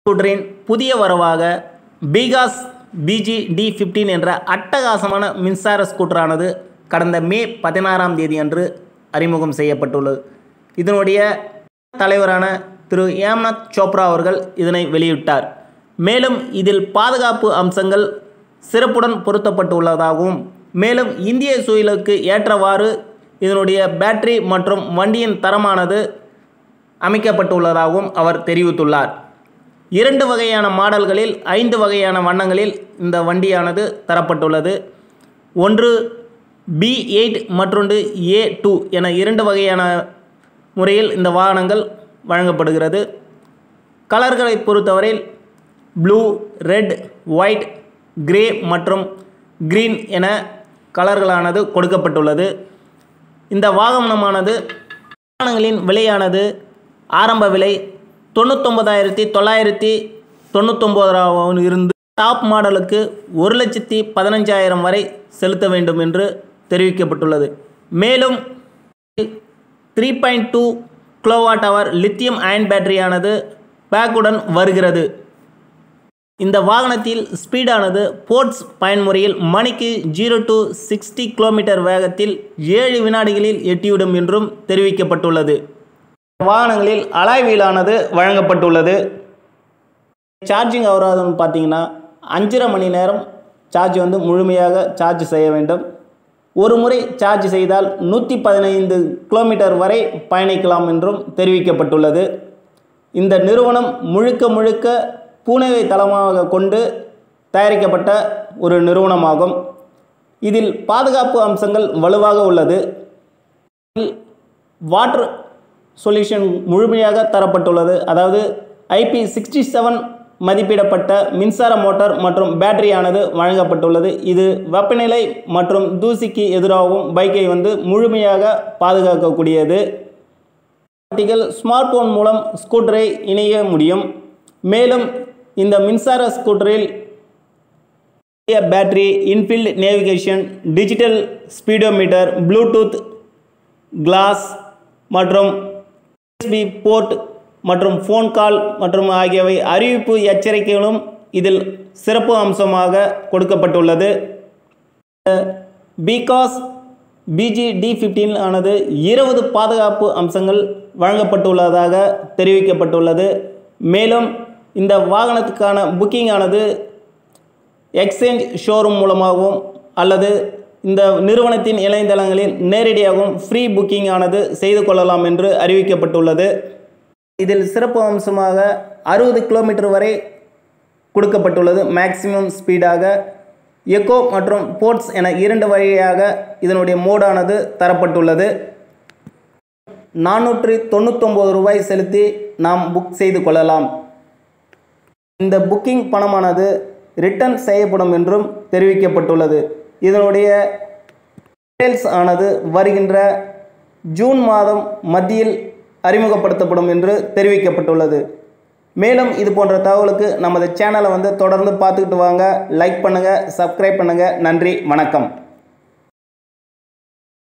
ஸ்கூட்டரின் புதிய வரவாக BGauss BG D fifteen என்ற அட்டகாசமான மின்சார ஸ்கூட்டரானது கடந்த மே பதினாறாம் தேதி அன்று அறிமுகம் செய்யப்பட்டுள்ளது இதனுடைய தலைவரான திரு ஏம்நாத் சோப்ரா அவர்கள் இதனை வெளியிட்டார் மேலும் இதில் பாதுகாப்பு அம்சங்கள் சிறப்புடன் பொருத்தப்பட்டுள்ளதாகவும் மேலும் இந்திய சூழலுக்கு ஏற்றவாறு இதனுடைய பேட்டரி மற்றும் வண்டியின் தரமானது அமைக்கப்பட்டுள்ளதாகவும் அவர் தெரிவித்துள்ளார் இரண்டு வகையான மாடல்களில் ஐந்து வகையான வண்ணங்களில் இந்த வண்டியானது தரப்பட்டுள்ளது ஒன்று பி எயிட் மற்றொன்று ஏ டூ என இரண்டு வகையான முறையில் இந்த வாகனங்கள் வழங்கப்படுகிறது கலர்களை பொறுத்தவரையில் ப்ளூ ரெட் ஒயிட் கிரே மற்றும் கிரீன் என கலர்களானது கொடுக்கப்பட்டுள்ளது இந்த வாகனமானது வாகனங்களின் விலையானது ஆரம்ப விலை தொண்ணூத்தொம்பதாயிரத்தி தொள்ளாயிரத்தி தொண்ணூத்தொம்பதாயிரம் இருந்து டாப் மாடலுக்கு ஒரு லட்சத்தி பதினஞ்சாயிரம் வரை செலுத்த வேண்டும் என்று தெரிவிக்கப்பட்டுள்ளது மேலும் த்ரீ பாயிண்ட் டூ கிலோவாட் அவர் லித்தியம் அயன் பேட்டரியானது பேக்குடன் வருகிறது இந்த வாகனத்தில் ஸ்பீடானது போர்ட்ஸ் பயன்முறையில் மணிக்கு ஜீரோ டு சிக்ஸ்டி கிலோமீட்டர் வேகத்தில் ஏழு வினாடிகளில் எட்டிவிடும் என்றும் தெரிவிக்கப்பட்டுள்ளது வாகனங்களில் அலாய் வீலானது வழங்கப்பட்டுள்ளது சார்ஜிங் அவராதுன்னு பார்த்தீங்கன்னா அஞ்சரை மணி நேரம் சார்ஜ் வந்து முழுமையாக சார்ஜ் செய்ய வேண்டும் ஒரு முறை சார்ஜ் செய்தால் நூற்றி பதினைந்து கிலோமீட்டர் வரை பயணிக்கலாம் என்றும் தெரிவிக்கப்பட்டுள்ளது இந்த நிறுவனம் முழுக்க முழுக்க பூனேவை தளமாக கொண்டு தயாரிக்கப்பட்ட ஒரு நிறுவனமாகும் இதில் பாதுகாப்பு அம்சங்கள் வலுவாக உள்ளது வாட்டர் சொல்யூஷன் முழுமையாக தரப்பட்டுள்ளது அதாவது ஐபி சிக்ஸ்டி செவன் மதிப்பிடப்பட்ட மின்சார மோட்டார் மற்றும் பேட்டரியானது வழங்கப்பட்டுள்ளது இது வெப்பநிலை மற்றும் தூசிக்கு எதிராகவும் பைக்கை வந்து முழுமையாக பாதுகாக்கக்கூடியது குட்டிகள் ஸ்மார்ட் போன் மூலம் ஸ்கூட்டரை இணைய முடியும் மேலும் இந்த மின்சார ஸ்கூட்டரில் பேட்டரி இன்ஃபீல்ட் நேவிகேஷன் டிஜிட்டல் ஸ்பீடோமீட்டர் ப்ளூடூத் கிளாஸ் மற்றும் யூஎஸ்பி போர்ட் மற்றும் ஃபோன் கால் மற்றும் ஆகியவை அறிவிப்பு எச்சரிக்கைகளும் இதில் சிறப்பு அம்சமாக கொடுக்கப்பட்டுள்ளது பிகாஸ் பிஜி டி ஃபிஃப்டீன் ஆனது இருபது பாதுகாப்பு அம்சங்கள் வழங்கப்பட்டுள்ளதாக தெரிவிக்கப்பட்டுள்ளது மேலும் இந்த வாகனத்துக்கான புக்கிங் ஆனது எக்ஸ்சேஞ்ச் ஷோரூம் மூலமாகவும் அல்லது இந்த நிறுவனத்தின் இணையதளங்களில் நேரடியாகவும் ஃப்ரீ புக்கிங் ஆனது செய்து கொள்ளலாம் என்று அறிவிக்கப்பட்டுள்ளது இதில் சிறப்பு அம்சமாக அறுபது கிலோமீட்டர் வரை கொடுக்கப்பட்டுள்ளது மேக்சிமம் ஸ்பீடாக எக்கோ மற்றும் போர்ட்ஸ் என இரண்டு வழியாக இதனுடைய மோடானது தரப்பட்டுள்ளது நானூற்றி தொண்ணூத்தொம்பது ரூபாய் செலுத்தி நாம் புக் செய்து கொள்ளலாம் இந்த புக்கிங் பணமானது ரிட்டர்ன் செய்யப்படும் என்றும் தெரிவிக்கப்பட்டுள்ளது இதனுடைய டீட்டெயில்ஸ் ஆனது வருகின்ற ஜூன் மாதம் மத்தியில் அறிமுகப்படுத்தப்படும் என்று தெரிவிக்கப்பட்டுள்ளது மேலும் இது போன்ற தகவலுக்கு நமது சேனலை வந்து தொடர்ந்து பார்த்துக்கிட்டு வாங்க லைக் பண்ணுங்கள் சப்ஸ்கிரைப் பண்ணுங்கள் நன்றி வணக்கம்